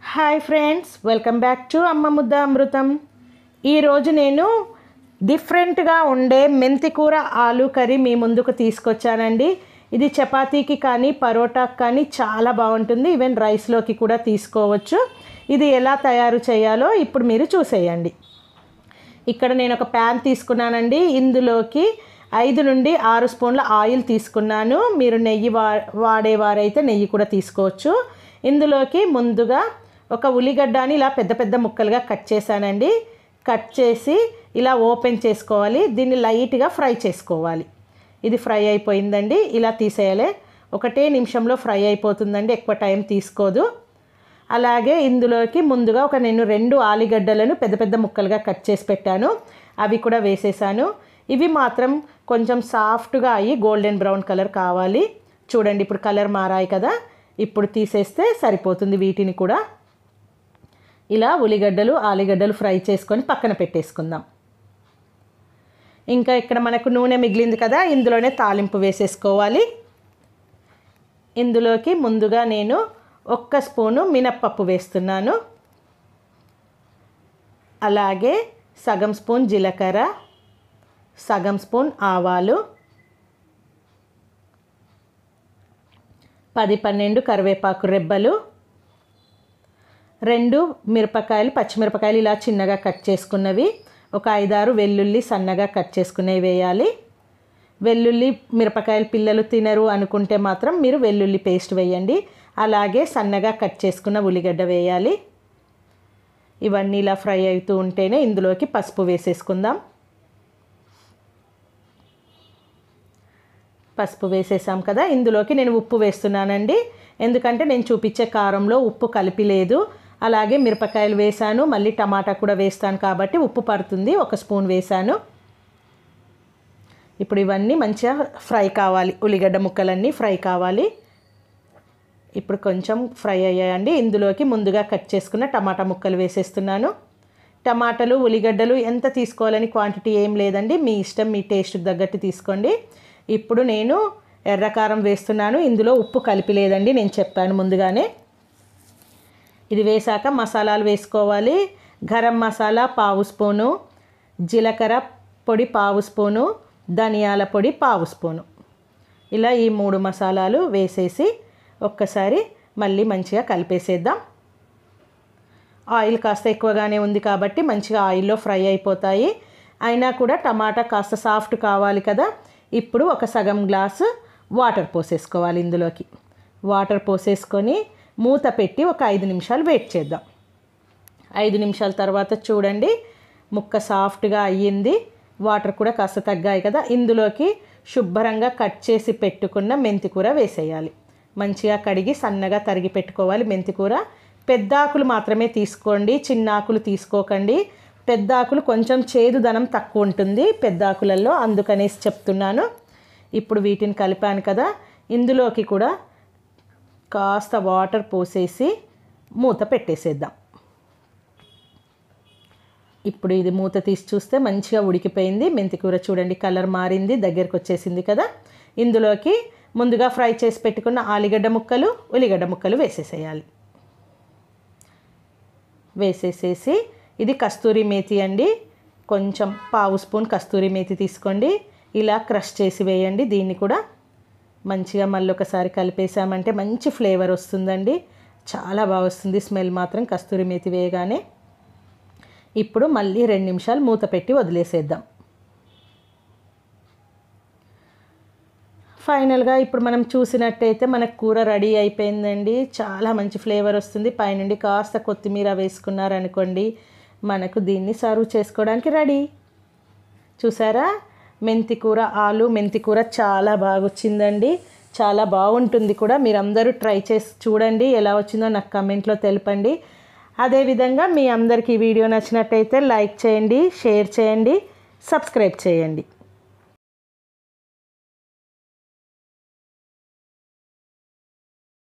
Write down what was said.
hi friends welcome back to అమ్మ ముద్ద అమృతం ఈరోజు నేను డిఫరెంట్గా ఉండే మెంతి కూర ఆలు కర్రీ మీ ముందుకు తీసుకొచ్చానండి ఇది చపాతీకి కానీ పరోటాకి కానీ చాలా బాగుంటుంది ఈవెన్ రైస్లోకి కూడా తీసుకోవచ్చు ఇది ఎలా తయారు చేయాలో ఇప్పుడు మీరు చూసేయండి ఇక్కడ నేను ఒక ప్యాన్ తీసుకున్నానండి ఇందులోకి ఐదు నుండి ఆరు స్పూన్ల ఆయిల్ తీసుకున్నాను మీరు నెయ్యి వా వాడేవారైతే నెయ్యి కూడా తీసుకోవచ్చు ఇందులోకి ముందుగా ఒక ఉల్లిగడ్డని ఇలా పెద్ద పెద్ద ముక్కలుగా కట్ చేశానండి కట్ చేసి ఇలా ఓపెన్ చేసుకోవాలి దీన్ని లైట్గా ఫ్రై చేసుకోవాలి ఇది ఫ్రై అయిపోయిందండి ఇలా తీసేయాలి ఒకటే నిమిషంలో ఫ్రై అయిపోతుందండి ఎక్కువ టైం తీసుకోదు అలాగే ఇందులోకి ముందుగా ఒక నేను రెండు ఆలుగడ్డలను పెద్ద పెద్ద ముక్కలుగా కట్ చేసి పెట్టాను అవి కూడా వేసేసాను ఇవి మాత్రం కొంచెం సాఫ్ట్గా అయ్యి గోల్డెన్ బ్రౌన్ కలర్ కావాలి చూడండి ఇప్పుడు కలర్ మారాయి కదా ఇప్పుడు తీసేస్తే సరిపోతుంది వీటిని కూడా ఇలా ఉల్లిగడ్డలు ఆలుగడ్డలు ఫ్రై చేసుకొని పక్కన పెట్టేసుకుందాం ఇంకా ఇక్కడ మనకు నూనె మిగిలింది కదా ఇందులోనే తాలింపు వేసేసుకోవాలి ఇందులోకి ముందుగా నేను ఒక్క స్పూను మినప్పప్పు వేస్తున్నాను అలాగే సగం స్పూన్ జీలకర్ర సగం స్పూన్ ఆవాలు పది పన్నెండు కరివేపాకు రెబ్బలు రెండు మిరపకాయలు పచ్చిమిరపకాయలు ఇలా చిన్నగా కట్ చేసుకున్నవి ఒక ఐదారు వెల్లుల్లి సన్నగా కట్ చేసుకునేవి వేయాలి వెల్లుల్లి మిరపకాయలు పిల్లలు తినరు అనుకుంటే మాత్రం మీరు వెల్లుల్లి పేస్ట్ వేయండి అలాగే సన్నగా కట్ చేసుకున్న ఉల్లిగడ్డ వేయాలి ఇవన్నీ ఇలా ఫ్రై అవుతూ ఉంటేనే ఇందులోకి పసుపు వేసేసుకుందాం పసుపు వేసేసాం కదా ఇందులోకి నేను ఉప్పు వేస్తున్నానండి ఎందుకంటే నేను చూపించే కారంలో ఉప్పు కలిపి లేదు అలాగే మిరపకాయలు వేసాను మళ్ళీ టమాటా కూడా వేస్తాను కాబట్టి ఉప్పు పడుతుంది ఒక స్పూన్ వేసాను ఇప్పుడు ఇవన్నీ మంచిగా ఫ్రై కావాలి ఉల్లిగడ్డ ముక్కలన్నీ ఫ్రై కావాలి ఇప్పుడు కొంచెం ఫ్రై అయ్యాయండి ఇందులోకి ముందుగా కట్ చేసుకున్న టమాటా ముక్కలు వేసేస్తున్నాను టమాటాలు ఉల్లిగడ్డలు ఎంత తీసుకోవాలని క్వాంటిటీ ఏం లేదండి మీ ఇష్టం మీ టేస్ట్కి తగ్గట్టు తీసుకోండి ఇప్పుడు నేను ఎర్రకారం వేస్తున్నాను ఇందులో ఉప్పు కలిపి లేదండి నేను చెప్పాను ముందుగానే ఇది వేసాక మసాలాలు వేసుకోవాలి గరం మసాలా పావు స్పూను జీలకర్ర పొడి పావు స్పూను ధనియాల పొడి పావు స్పూను ఇలా ఈ మూడు మసాలాలు వేసేసి ఒక్కసారి మళ్ళీ మంచిగా కలిపేసేద్దాం ఆయిల్ కాస్త ఎక్కువగానే ఉంది కాబట్టి మంచిగా ఆయిల్లో ఫ్రై అయిపోతాయి అయినా కూడా టమాటా కాస్త సాఫ్ట్ కావాలి కదా ఇప్పుడు ఒక సగం గ్లాసు వాటర్ పోసేసుకోవాలి ఇందులోకి వాటర్ పోసేసుకొని మూత పెట్టి ఒక ఐదు నిమిషాలు వెయిట్ చేద్దాం ఐదు నిమిషాల తర్వాత చూడండి ముక్క సాఫ్ట్గా అయ్యింది వాటర్ కూడా కాస్త తగ్గాయి కదా ఇందులోకి శుభ్రంగా కట్ చేసి పెట్టుకున్న మెంతి కూర వేసేయాలి మంచిగా కడిగి సన్నగా తరిగి పెట్టుకోవాలి మెంతి కూర పెద్ద ఆకులు మాత్రమే తీసుకోండి చిన్న ఆకులు తీసుకోకండి పెద్ద ఆకులు కొంచెం చేదుదనం తక్కువ ఉంటుంది పెద్ద ఆకులలో అందుకనేసి చెప్తున్నాను ఇప్పుడు వీటిని కలిపాను కదా ఇందులోకి కూడా కాస్త వాటర్ పోసేసి మూత పెట్టేసేద్దాం ఇప్పుడు ఇది మూత తీసి చూస్తే మంచిగా ఉడికిపోయింది మెంతికూర చూడండి కలర్ మారింది దగ్గరకు వచ్చేసింది కదా ఇందులోకి ముందుగా ఫ్రై చేసి పెట్టుకున్న ఆలుగడ్డ ముక్కలు ఉల్లిగడ్డ ముక్కలు వేసేసేయాలి వేసేసేసి ఇది కస్తూరి మేతి అండి కొంచెం పావు స్పూన్ కస్తూరి మేతి తీసుకోండి ఇలా క్రష్ చేసి వేయండి దీన్ని కూడా మంచిగా మళ్ళీ ఒకసారి కలిపేసామంటే మంచి ఫ్లేవర్ వస్తుందండి చాలా బాగా వస్తుంది స్మెల్ మాత్రం కస్తూరి మేతి వేయగానే ఇప్పుడు మళ్ళీ రెండు నిమిషాలు మూత పెట్టి వదిలేసేద్దాం ఫైనల్గా ఇప్పుడు మనం చూసినట్టయితే మనకు కూర రెడీ అయిపోయిందండి చాలా మంచి ఫ్లేవర్ వస్తుంది పైనుండి కాస్త కొత్తిమీర వేసుకున్నారనుకోండి మనకు దీన్ని సర్వ్ చేసుకోవడానికి రెడీ చూసారా మెంతి కూర ఆలు మెంతి కూర చాలా బాగా వచ్చిందండి చాలా బాగుంటుంది కూడా మీరందరూ ట్రై చేసి చూడండి ఎలా వచ్చిందో నాకు కమెంట్లో తెలపండి అదేవిధంగా మీ అందరికీ ఈ వీడియో నచ్చినట్టయితే లైక్ చేయండి షేర్ చేయండి సబ్స్క్రైబ్ చేయండి